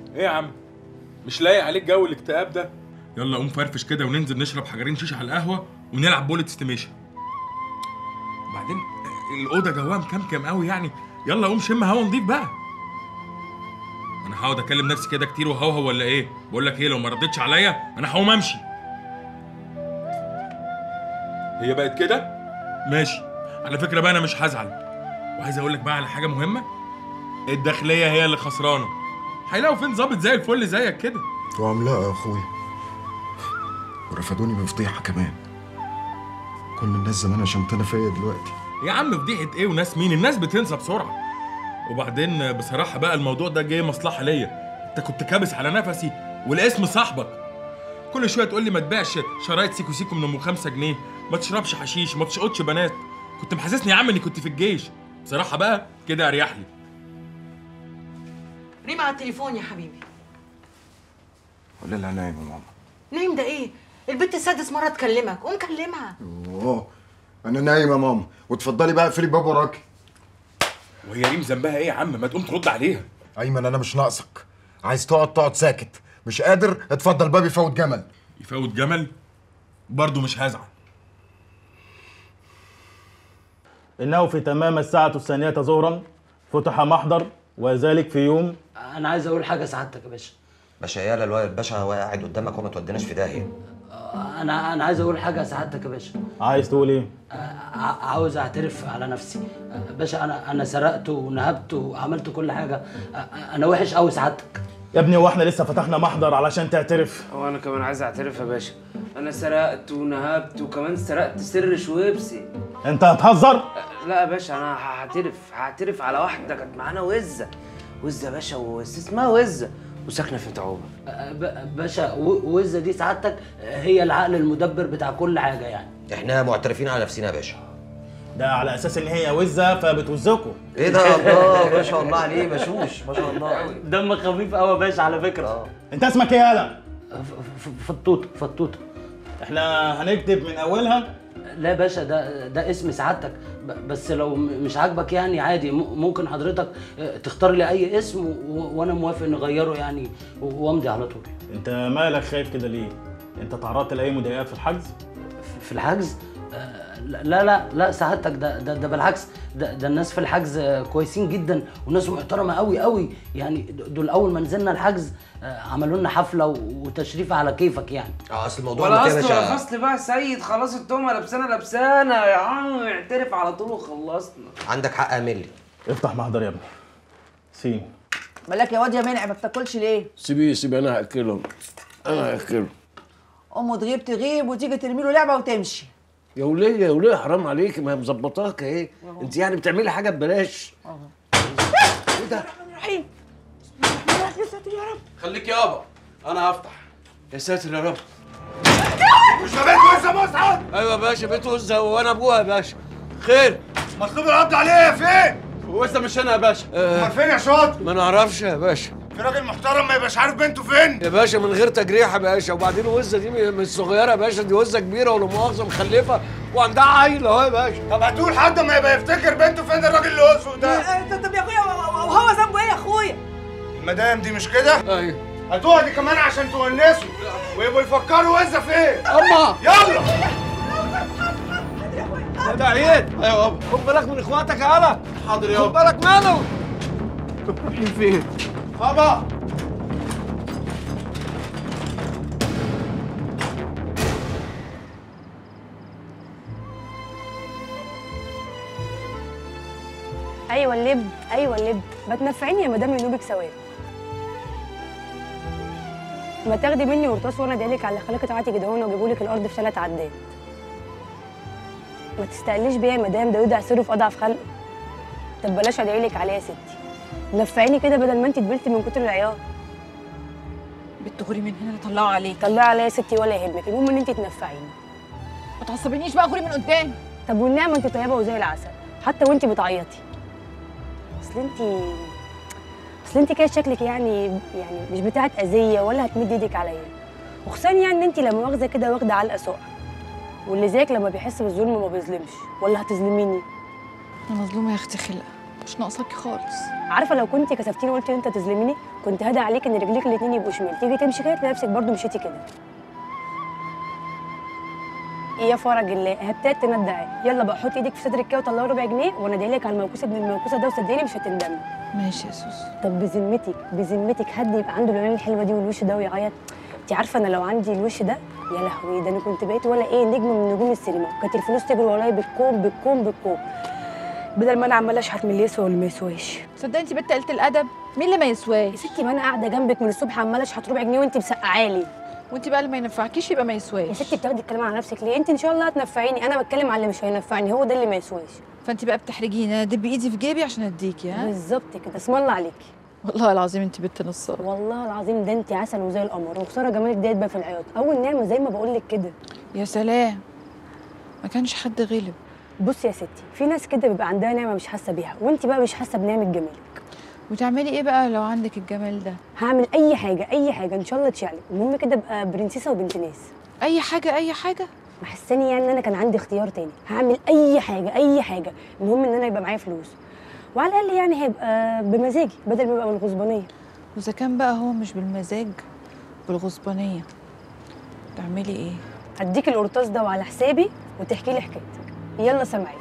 ايه يا عم مش لايق عليك جو الاكتئاب ده يلا قوم فرفش كده وننزل نشرب حجرين شيشه على القهوه ونلعب بولت استيميشن وبعدين الاوضه جواها مكمكم قوي يعني يلا قوم شم هوا نضيف بقى انا هقعد اكلم نفسي كده كتير وهوهو ولا ايه بقول لك ايه لو ما ردتش عليا انا هقوم امشي هي بقت كده ماشي على فكره بقى انا مش هزعل وعايز اقول لك بقى على حاجه مهمه الداخليه هي اللي خسرانه هيلاقوا فين ظابط زي الفل زيك كده وعملاء يا اخويا ورفدوني بفضيحه كمان كل الناس زمانها شمتانه فيا دلوقتي يا عم فضيحه ايه وناس مين الناس بتنسى بسرعه وبعدين بصراحه بقى الموضوع ده جاي مصلحه ليا انت كنت كابس على نفسي والاسم صاحبك كل شويه تقول لي ما تبيعش شرايط سيكو سيكو من ام 5 جنيه ما تشربش حشيش ما تشقطش بنات كنت محسسني يا عم اني كنت في الجيش بصراحه بقى كده اريح لي ريم على التليفون يا حبيبي ولا لا نايم يا ماما نايم ده ايه البنت السادس مره تكلمك قوم كلمها اوه انا نايم يا ماما وتفضلي بقى اقفلي الباب وراكي وهي ريم ذنبها ايه يا عم ما تقوم ترد عليها ايمن انا مش ناقصك عايز تقعد تقعد ساكت مش قادر اتفضل باب يفوت جمل يفوت جمل برضه مش هزعل إنه في تمام الساعة الثانية ظهرا فتح محضر وذلك في يوم انا عايز اقول حاجه سعادتك يا باشا باشا يالا الواد الباشا هو قاعد قدامك وما توديناش في داهيه انا انا عايز اقول حاجه سعادتك يا باشا عايز تقول إيه؟ ع- عاوز اعترف على نفسي باشا انا انا سرقت ونهبت وعملت كل حاجه انا وحش قوي سعادتك يا ابني هو احنا لسه فتحنا محضر علشان تعترف هو انا كمان عايز اعترف يا باشا انا سرقت ونهبت وكمان سرقت سر شويبسي أنت هتهزر؟ لا يا باشا انا هعترف هعترف على واحده كانت معانا وزه وزه يا باشا وزه اسمها وزه وساكنه في تعوبه ب- باشا و- وزه دي سعادتك هي العقل المدبر بتاع كل حاجه يعني احنا معترفين على نفسنا يا باشا ده على أساس إن هي وزة فبتوزكوا ايه ده الله ما شاء الله عليه بشوش ما شاء الله دمك خفيف قوي يا باشا على فكره أنت اسمك إيه يالا؟ ف- ف- فطوطه فطوطه إحنا هنكتب من أولها لا يا باشا ده ده اسم سعادتك ب- بس لو م- مش عاجبك يعني عادي م- ممكن حضرتك آه، تختار لي اي اسم و- وانا موافق نغيره يعني و- وامضي على طول أنت مالك خايف كده ليه؟ أنت تعرضت لأي مضايقات في الحجز؟ في- في الحجز آه، لا لا لا سعادتك ده ده, ده بالعكس ده, ده الناس في الحجز آه، كويسين جدا وناس محترمه قوي قوي يعني د- دول اول ما نزلنا الحجز آه، عملوا لنا حفله و- وتشريف على كيفك يعني اه اصل الموضوع ولا ده كده يا اصل ولا باشا فصل بقى يا سيد خلاص التهمه لبسانه لبسانه يا عم اعترف على طول وخلصنا عندك حق يا ملي افتح محضر يا ابني سين مالك يا واد يا منع ما بتاكلش ليه؟ سيبيه سيبيه انا هاكلهم انا هاكلهم امه تغيب تغيب وتيجي ترمي له لعبه وتمشي يا وليه يا وليه حرام عليكي ما هي مظبطاك ايه انت يعني بتعملي حاجه ببلاش ايه ده الرحيم خليك يابا انا هفتح يا ساتر يا رب مش بيت وزه مسعد ايوه يا باشا بيت وزه وانا ابوها يا باشا خير مطلوب القبض عليه فين؟ وزه مش انا يا باشا امال آه فين يا شاطر؟ ما نعرفش يا باشا في راجل محترم ما يبقاش عارف بنته فين؟ يا باشا من غير تجريح يا باشا وبعدين وزه دي مش صغيره يا باشا دي وزه كبيره ولا مؤاخذه مخلفه وعندها عيل اهو يا باشا طب هتقول حد ما يبقى يفتكر بنته فين الراجل اللي وزه ده؟ طب يا اخويا وهو ذنبه ايه يا اخويا؟ المدام دي مش كده؟ ايوه هاتوها دي كمان عشان تونسوا ويبقوا يفكروا وزه فين؟ اما يلا ده عيد ايوه بابا خد بالك من اخواتك يا هلا حاضر يابا خد بالك منه رايحين فين؟ بابا ايوه اللب ايوه اللب ما تنفعيني يا مدام ينوبك ثواب ما تاخدي مني قرطاس وانا ادعيلك على خلاك تعاتي كده هون واجيبولك الارض في ثلاث عدات ما تستقليش بيا يا مدام ده يودع سره في اضعف خلقه طب بلاش ادعيلك عليه يا ستي نفعيني كده بدل ما انت دبلتي من كتر العياط بتغري من هنا طلعوا عليك طلعي عليا يا ستي ولا يهمك المهم ان انت تنفعيني ما تعصبنيش بقى غوري من قدام طب والنعمه انت طيبه وزي العسل حتى وانت بتعيطي اصل انت اصل انت كده شكلك يعني يعني مش بتاعت اذيه ولا هتمد ايدك عليا وخصوصا يعني ان انت لما واخده كده واخده علقه سقع واللي زيك لما بيحس بالظلم ما بيظلمش ولا هتظلميني انا مظلومه يا اختي خلقه مش ناقصاكي خالص عارفه لو كنت كسفتيني وقلت ان انت تظلميني كنت هدى عليك ان رجليك الاتنين يبقوا شمال تيجي تمشي كده تلاقي نفسك برضه مشيتي كده يا فرج الله هبتات تندعي يلا بقى حط ايدك في صدرك كده وطلعي ربع جنيه وانا ادعي لك على الموكوسه ابن الموكوسه ده وصدقيني مش هتندمي ماشي يا سوسو طب بذمتك بذمتك حد يبقى عنده العيون الحلوه دي والوش ده ويعيط انت عارفه انا لو عندي الوش ده يا لهوي ده انا كنت بقيت ولا ايه نجم من نجوم السينما كانت الفلوس تجري ورايا بالكوم بالكوم بالكوم بدل ما انا عماله اشحت من اللي يسوى واللي ما يسواش صدقني انت بنت قلة الادب مين اللي ما يا يسواش ستي ما انا قاعده جنبك من الصبح عماله اشحت ربع جنيه وانت مسقعالي وانت بقى اللي ما ينفعكيش يبقى ما يا يسواش ستي بتاخدي الكلام على نفسك ليه انت ان شاء الله هتنفعيني انا بتكلم على اللي مش هينفعني هو ده اللي ما يسواش فانت بقى بتحرجيني انا دب ايدي في جيبي عشان اديكي ها بالظبط كده اسم الله عليكي والله العظيم انت بنت نصاب والله العظيم ده انت عسل وزي القمر وخساره جمالك ديت بقى في العياط اول نعمه زي ما بقول لك كده يا سلام ما كانش حد غلب بصي يا ستي في ناس كده بيبقى عندها نعمه مش حاسه بيها وانت بقى مش حاسه بنعمه جمالك وتعملي ايه بقى لو عندك الجمال ده هعمل اي حاجه اي حاجه ان شاء الله تشعلي المهم كده ابقى برنسيسه وبنت ناس اي حاجه اي حاجه محساني يعني ان انا كان عندي اختيار تاني هعمل اي حاجه اي حاجه المهم ان انا يبقى معايا فلوس وعلى الاقل يعني هيبقى بمزاجي بدل ما يبقى بالغصبانيه واذا كان بقى هو مش بالمزاج بالغصبانيه تعملي ايه هديك القرطاس ده وعلى حسابي وتحكي لي حكايتك يلا سامعاكي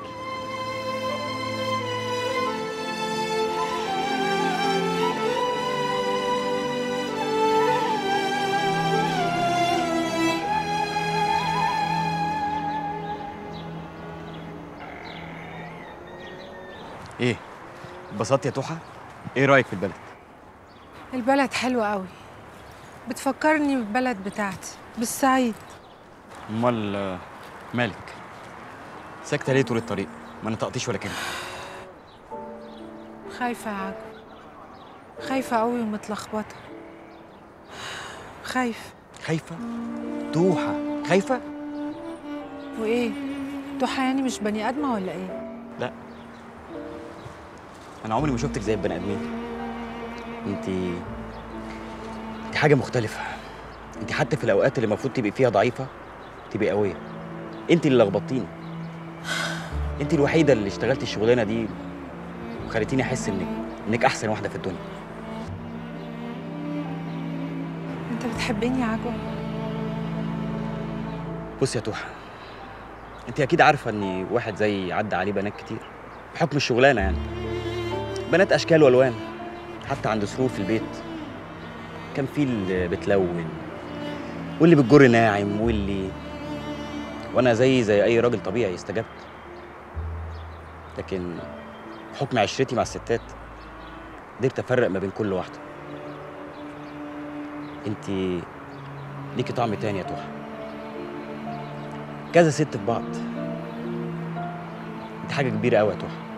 ايه اتبسطت يا توحه ايه رايك في البلد البلد حلوة قوي بتفكرني بالبلد بتاعتي بالصعيد امال آه، مالك ساكته ليه طول الطريق ما نطقتيش ولا كلمه خايفة يا عجب خايفة قوي ومتلخبطة خايف خايفه توحه خايفه وإيه توحة يعني مش بني آدمة ولا إيه لا انا عمري ما شفتك زي البني ادمين انت انت حاجه مختلفه انت حتى في الاوقات اللي المفروض تبقي فيها ضعيفه تبقي قويه انت اللي لخبطتيني انت الوحيده اللي اشتغلتي الشغلانه دي وخليتيني احس انك انك احسن واحده في الدنيا أنت بتحبني يا عجب بص يا توحة انت اكيد عارفه ان واحد زي عدى عليه بنات كتير بحكم الشغلانه يعني بنات اشكال والوان حتى عند سرور في البيت كان في اللي بتلون واللي بتجر ناعم واللي وانا زي زي اي راجل طبيعي استجبت لكن بحكم عشرتي مع الستات قدرت افرق ما بين كل واحده انت ليكي طعم تاني يا توحة كذا ست في بعض انت حاجه كبيره قوي يا توحة